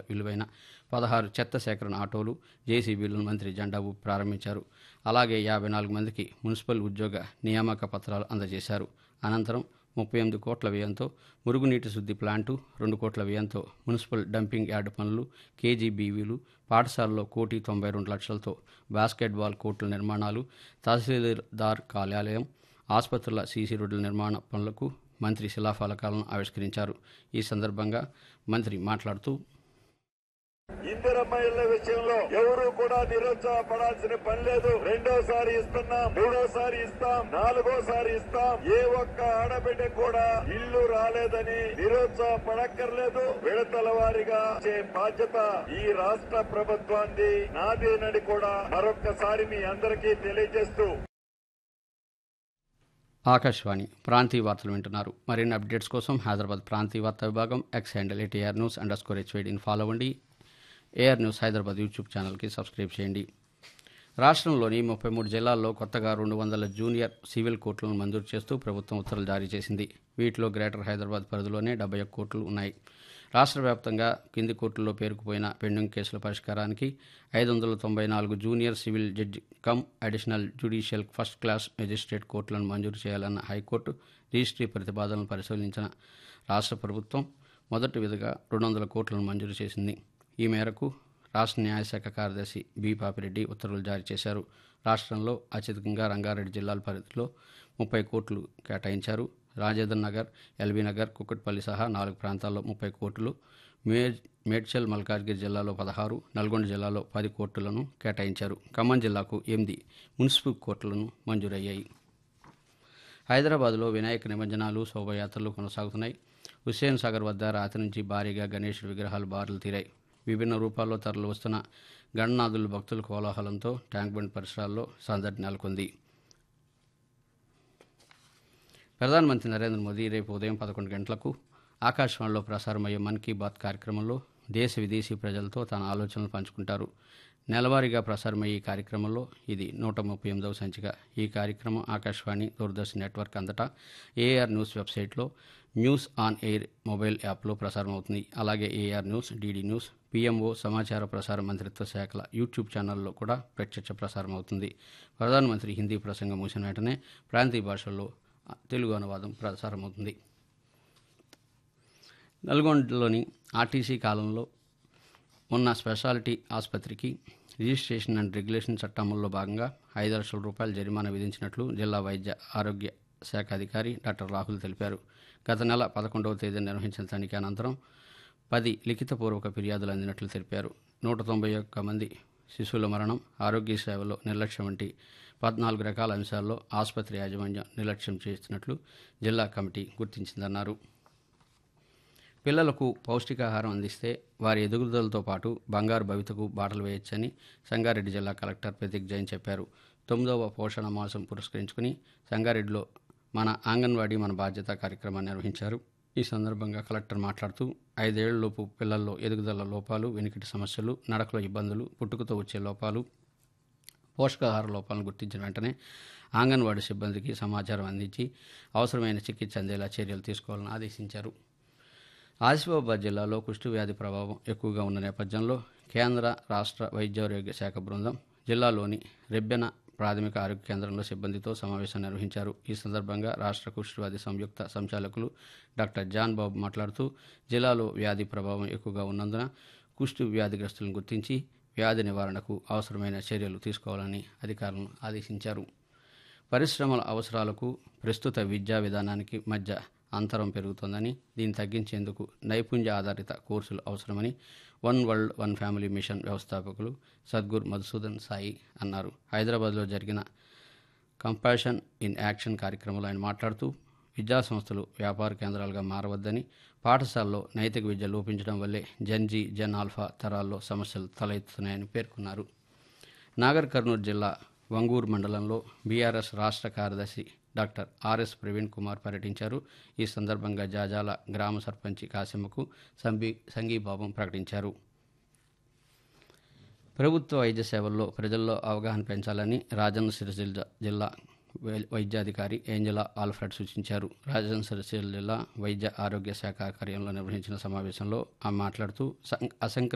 విలువైన పదహారు చెత్త సేకరణ ఆటోలు జేసీబీలను మంత్రి జెండా ఊపి ప్రారంభించారు అలాగే యాభై నాలుగు మందికి మున్సిపల్ ఉద్యోగ నియామక పత్రాలు అందజేశారు అనంతరం ముప్పై ఎనిమిది కోట్ల వ్యయంతో మురుగునీటి శుద్ధి ప్లాంటు రెండు కోట్ల వ్యయంతో మున్సిపల్ డంపింగ్ యార్డ్ పనులు కేజీబీవీలు పాఠశాలలో కోటి తొంభై రెండు లక్షలతో బాస్కెట్బాల్ కోర్టుల నిర్మాణాలు తహసీల్దార్ కార్యాలయం ఆసుపత్రుల సీసీ రోడ్ల నిర్మాణ పనులకు మంత్రి శిలాఫలకాలను ఆవిష్కరించారు ఈ సందర్భంగా మంత్రి మాట్లాడుతూ ఇందిరమ్మ ఇళ్ల విషయంలో ఎవరు కూడా నిరుత్సాహపడాల్సిన పని లేదు రెండోసారి ఇస్తున్నాం మూడోసారి ఇస్తాం నాలుగోసారి ఇస్తాం ఏ ఒక్క ఆడబిడ్డ కూడా ఇల్లు రాలేదని నిరుత్సాహపడక్కర్లేదు విడతల వారిగా ఇచ్చే బాధ్యత ఈ రాష్ట్ర ప్రభుత్వాన్ని నాదేనని కూడా మరొక్కసారి మీ అందరికీ తెలియజేస్తూ ఆకాశవాణి ప్రాంతీయ వార్తలు వింటున్నారు మరిన్ని అప్డేట్స్ కోసం హైదరాబాద్ ప్రాంతీయ వార్తా విభాగం X handle AIR news under score హెచ్వైడిని ఫాలో అవ్వండి ఏఆర్ న్యూస్ హైదరాబాద్ యూట్యూబ్ ఛానల్కి సబ్స్క్రైబ్ చేయండి రాష్ట్రంలోని ముప్పై మూడు జిల్లాల్లో కొత్తగా రెండు వందల జూనియర్ సివిల్ కోర్టులను మంజూరు చేస్తూ ప్రభుత్వం ఉత్తర్వులు జారీ చేసింది వీటిలో గ్రేటర్ హైదరాబాద్ పరిధిలోనే డెబ్బై ఒక్క కోర్టులు ఉన్నాయి రాష్ట్ర వ్యాప్తంగా కింది కోర్టుల్లో పేరుకుపోయిన పెండింగ్ కేసుల పరిష్కారానికి ఐదు వందల తొంభై నాలుగు junior civil judge cum additional judicial first class magistrate కోర్టులను మంజూరు చేయాలన్న హైకోర్టు రిజిస్ట్రీ ప్రతిపాదనలు పరిశీలించిన రాష్ట్ర ప్రభుత్వం మొదటి విధిగా రెండు వందల కోట్లను మంజూరు చేసింది ఈ మేరకు రాష్ట్ర న్యాయశాఖ కార్యదర్శి బి పాపిరెడ్డి ఉత్తర్వులు జారీ చేశారు రాష్ట్రంలో అత్యధికంగా రంగారెడ్డి జిల్లాల పరిధిలో ముప్పై కోట్లు కేటాయించారు రాజేంద్ర నగర్ ఎల్బీ నగర్ కుక్కట్పల్లి సహా నాలుగు ప్రాంతాల్లో ముప్పై కోట్లు మే మేడ్చల్ మల్కాజ్గిరి జిల్లాలో పదహారు నల్గొండ జిల్లాలో పది కోట్లను కేటాయించారు ఖమ్మం జిల్లాకు ఎనిమిది మున్సిపల్ కోట్లను మంజూరయ్యాయి హైదరాబాద్లో వినాయక నిమజ్జనాలు శోభయాత్రలు కొనసాగుతున్నాయి హుస్సేన్ సాగర్ వద్ద రాత్రి నుంచి భారీగా గణేశుడి విగ్రహాలు బారులు తీరాయి విభిన్న రూపాల్లో తరలి వస్తున్న గణనాథులు భక్తుల కోలాహలంతో ట్యాంక్ బండ్ పరిసరాల్లో సందడి నెలకొంది ప్రధానమంత్రి నరేంద్ర మోదీ రేపు ఉదయం పదకొండు గంటలకు ఆకాశవాణిలో ప్రసారమయ్యే మన్ కీ బాత్ కార్యక్రమంలో దేశ విదేశీ ప్రజలతో తన ఆలోచనలు పంచుకుంటారు నెలవారీగా ప్రసారమయ్యే ఈ కార్యక్రమంలో ఇది నూట ముప్పై ఎనిమిదవ సంచిక ఈ కార్యక్రమం ఆకాశవాణి దూరదర్శన్ నెట్వర్క్ అంతటా ఏఆర్ న్యూస్ వెబ్సైట్లో న్యూస్ ఆన్ ఎయిర్ మొబైల్ యాప్లో ప్రసారం అవుతుంది అలాగే AIR news DD news PMO సమాచార ప్రసార మంత్రిత్వ శాఖల యూట్యూబ్ ఛానల్లో కూడా ప్రత్యక్ష ప్రసారం అవుతుంది ప్రధానమంత్రి హిందీ ప్రసంగం ముగిసిన వెంటనే ప్రాంతీయ భాషల్లో తెలుగు అనువాదం ప్రసారమవుతుంది నల్గొండలోని ఆర్టీసీ కాలంలో ఉన్న స్పెషాలిటీ ఆసుపత్రికి రిజిస్ట్రేషన్ అండ్ రెగ్యులేషన్ చట్టంలో భాగంగా ఐదు లక్షల రూపాయల జరిమానా విధించినట్లు జిల్లా వైద్య ఆరోగ్య శాఖ అధికారి డాక్టర్ రాహుల్ తెలిపారు గత నెల పదకొండవ తేదీ నిర్వహించిన తనిఖీ అనంతరం పది లిఖితపూర్వక ఫిర్యాదులు అందినట్లు తెలిపారు నూట తొంభై ఒక్క మంది శిశువుల మరణం ఆరోగ్య సేవలో నిర్లక్ష్యం వంటి పద్నాలుగు రకాల అంశాల్లో ఆసుపత్రి యాజమాన్యం నిర్లక్ష్యం చేస్తున్నట్లు జిల్లా కమిటీ గుర్తించిందన్నారు పిల్లలకు పౌష్టికాహారం అందిస్తే వారి ఎదుగుదలతో పాటు బంగారు భవితకు బాటలు వేయొచ్చని సంగారెడ్డి జిల్లా కలెక్టర్ ప్రతీక్ జైన్ చెప్పారు తొమ్మిదవ పోషణ మాసం పురస్కరించుకుని సంగారెడ్డిలో మన ఆంగన్వాడీ మన బాధ్యత కార్యక్రమాన్ని నిర్వహించారు ఈ సందర్భంగా కలెక్టర్ మాట్లాడుతూ ఐదేళ్లలోపు పిల్లల్లో ఎదుగుదల లోపాలు వెనుకటి సమస్యలు నడకలో ఇబ్బందులు పుట్టుకతో వచ్చే లోపాలు పోషకాహార లోపాలను గుర్తించిన వెంటనే ఆంగన్వాడీ సిబ్బందికి సమాచారం అందించి అవసరమైన చికిత్స అందేలా చర్యలు తీసుకోవాలని ఆదేశించారు ఆసిఫాబాద్ జిల్లాలో కుష్టు వ్యాధి ప్రభావం ఎక్కువగా ఉన్న నేపథ్యంలో కేంద్ర రాష్ట్ర వైద్యారోగ్య శాఖ బృందం జిల్లాలోని రెబ్బెన ప్రాథమిక ఆరోగ్య కేంద్రంలో సిబ్బందితో సమావేశం నిర్వహించారు ఈ సందర్భంగా రాష్ట్ర కుష్ఠవ్యాధి సంయుక్త సంచాలకులు డాక్టర్ జాన్ బాబు మాట్లాడుతూ జిల్లాలో వ్యాధి ప్రభావం ఎక్కువగా ఉన్నందున కుష్టు వ్యాధిగ్రస్తులను గుర్తించి వ్యాధి నివారణకు అవసరమైన చర్యలు తీసుకోవాలని అధికారులను ఆదేశించారు పరిశ్రమల అవసరాలకు ప్రస్తుత విద్యా విధానానికి మధ్య అంతరం పెరుగుతోందని దీన్ని తగ్గించేందుకు నైపుణ్య ఆధారిత కోర్సులు అవసరమని one world one family mission వ్యవస్థాపకులు సద్గురు మధుసూదన్ సాయి అన్నారు హైదరాబాద్లో జరిగిన కంపాషన్ ఇన్ యాక్షన్ కార్యక్రమంలో ఆయన మాట్లాడుతూ విద్యా సంస్థలు వ్యాపార కేంద్రాలుగా మారవద్దని పాఠశాలలో నైతిక విద్య లోపించడం వల్లే జన్జీ జన్ ఆల్ఫా తరాల్లో సమస్యలు తలెత్తుతున్నాయని పేర్కొన్నారు నాగర్ కర్నూలు జిల్లా వంగూరు మండలంలో బీఆర్ఎస్ రాష్ట్ర కార్యదర్శి డాక్టర్ ఆర్ఎస్ ప్రవీణ్ కుమార్ పర్యటించారు ఈ సందర్భంగా జాజాల గ్రామ సర్పంచి కాసిమ్మకు సంబీ సంఘీభావం ప్రకటించారు ప్రభుత్వ వైద్య సేవల్లో ప్రజల్లో అవగాహన పెంచాలని రాజన్న సిరిసిల్ల జిల్లా వై- వైద్యాధికారి ఏంజలా ఆల్ఫ్రెడ్ సూచించారు రాజన్న సిరిసిల్ల జిల్లా వైద్య ఆరోగ్య శాఖ కార్యంలో నిర్వహించిన సమావేశంలో ఆమె మాట్లాడుతూ సం- అసంక్ర